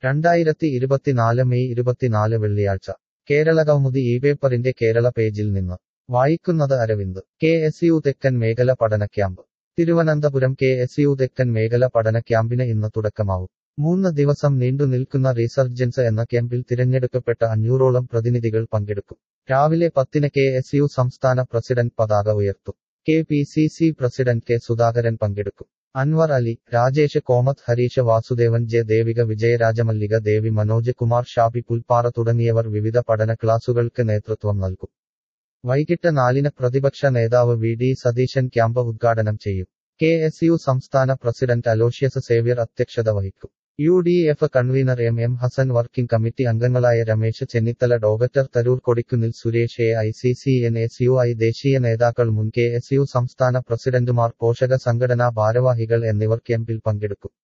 രണ്ടായിരത്തി ഇരുപത്തിനാല് മെയ് ഇരുപത്തിനാല് വെള്ളിയാഴ്ച കേരള കൗമുദി ഈ പേപ്പറിന്റെ കേരള പേജിൽ നിന്ന് വായിക്കുന്നത് അരവിന്ദ് കെ എസ് യു തെക്കൻ മേഖല പഠന camp Thiruvananthapuram K S U തെക്കൻ മേഖല പഠന ക്യാമ്പിന് ഇന്ന് തുടക്കമാവും മൂന്ന് ദിവസം നീണ്ടു നിൽക്കുന്ന റീസർജൻസ് എന്ന ക്യാമ്പിൽ തിരഞ്ഞെടുക്കപ്പെട്ട അഞ്ഞൂറോളം പ്രതിനിധികൾ പങ്കെടുക്കും രാവിലെ പത്തിന് കെ എസ് യു സംസ്ഥാന പ്രസിഡന്റ് പതാക ഉയർത്തും K P C C president K Sudhakaran പങ്കെടുക്കും അൻവർ അലി രാജേഷ് കോമത്ത് ഹരീഷ് വാസുദേവൻ ജെ ദേവിക വിജയരാജമല്ലിക ദേവി മനോജ് കുമാർ ഷാബി പുൽപ്പാറ തുടങ്ങിയവർ വിവിധ പഠന ക്ലാസുകൾക്ക് നേതൃത്വം നൽകും വൈകിട്ട് നാലിന് പ്രതിപക്ഷ നേതാവ് വി ഡി സതീശൻ ക്യാമ്പ് ഉദ്ഘാടനം ചെയ്യും കെ എസ് യു സംസ്ഥാന പ്രസിഡന്റ് അലോഷ്യസ് സേവ്യർ അധ്യക്ഷത വഹിക്കും U D F convener M M Hassan working committee അംഗങ്ങളായ Ramesh Chennithala doctor Tharoor Kodikunnil Suresh A I C C N S U I ദേശീയ നേതാക്കൾ മുൻ കെ എസ് യു സംസ്ഥാന പ്രസിഡന്റുമാർ പോഷക സംഘടനാ ഭാരവാഹികൾ എന്നിവർ ക്യാമ്പിൽ പങ്കെടുക്കും